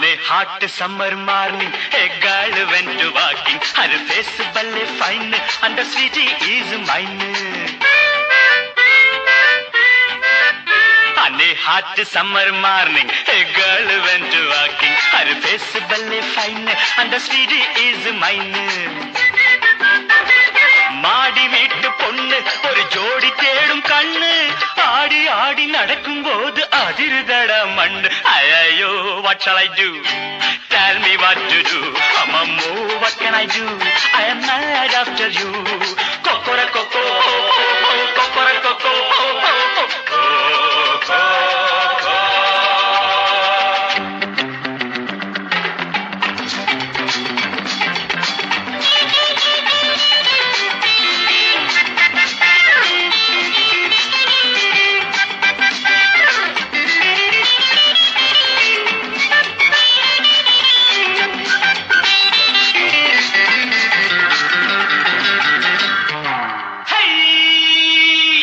a hot summer morning, a girl went to walking. Her face ballet fine, and the sweetie is mine. On a hot summer morning, a girl went to walking. Her face ballet fine, and the sweetie is mine. மாடி வீட்டு பொண்ணு ஒரு ஜோடி தேடும் கண்ணு ஆடி ஆடி நடக்கும் போது அதிருதட மண்ணு ஐயோ what shall I do tell me what to do அம்மம்மோ what can I do I am mad after you கொக்கர கொக்கோ கொக்கர கொக்கோ Hey!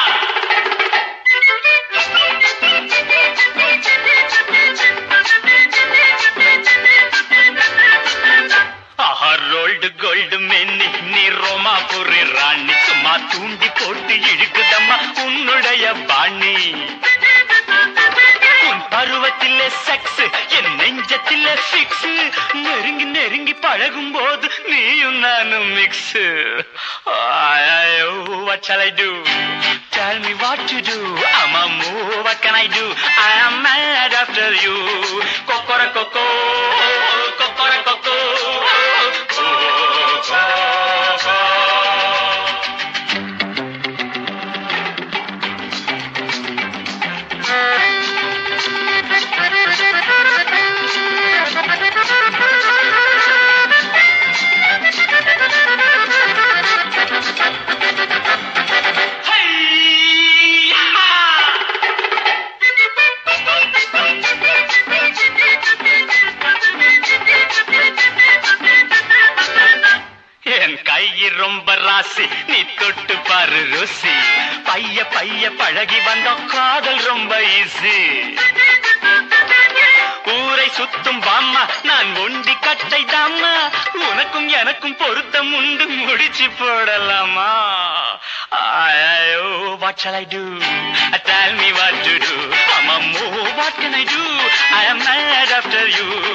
ஆஹா ரோல்டு கோல்டு மென்னி நீ ரோமாபுரி ராணி சும்மா தூண்டி போட்டு இழுக்குதம்மா உன்னுடைய பாணி உன் பருவத்திலே செக்ஸ் என் நெஞ்சத்திலே ஃபிக்ஸ் நெருங்கி நெருங்கி பழகும் போது நீயும் நானும் mix what shall I do tell me what to do amamu what can I do I am mad after you kokora koko kokora koko Hey! என் கை ரொம்ப ராசி நீ தொட்டு பாரு ருசி பைய பைய பழகி வந்த காதல் ரொம்ப ஈஸி ஊரை சுத்தும் பாம்மா நான் ஒண்டி கட்டை தாம்மா உனக்கும் எனக்கும் பொருத்தம் உண்டு முடிச்சு போடலாமா ஐயோ what shall I do tell me what to do அம்மம்மோ what can I do I am mad after you